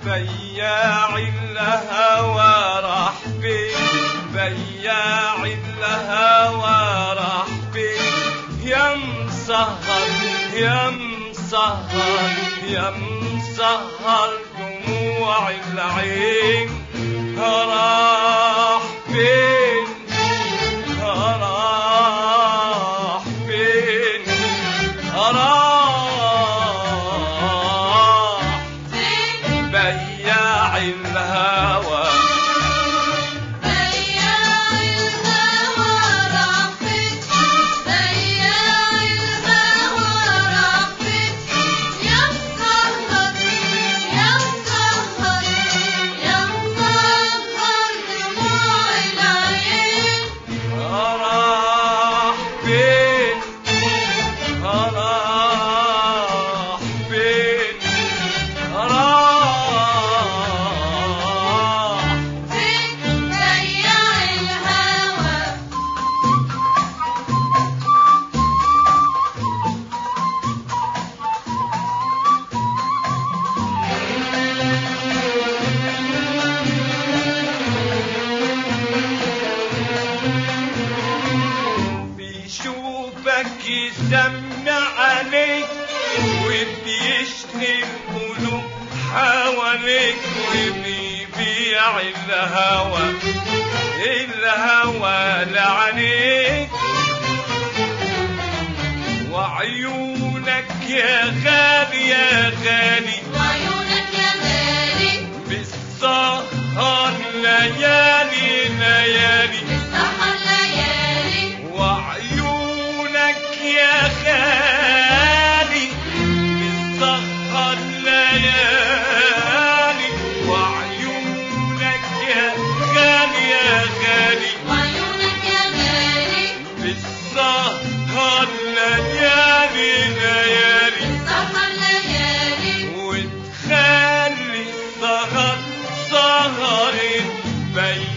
بياع الهوى راح فين بياع الهوى راح فين يا مسهر يا مسهر يا مسهر دموع العين راح فين راح فين راح بياع الهوى بياع الهوى راح فين بياع الهوى راح فين يا مسهر يا مسهر يا مسهر دموع العين راح فين راح فين راح فين بياع الهوى بيشوفك يسمع عليك وبيشتري القلوب حواليك وبيبيع الهوى الهوى لعنيك وعيونك يا غالي يا غالي وعيونك يا غالي بالسهر ليالي ليالي سهر ليالي وعيونك يا غالي بالسهر ليالي وعيونك يا غالي يا غالي وعيونك يا غالي بالسهر ليالي ليالي سهر ليالي وتخلي السهر سهر بين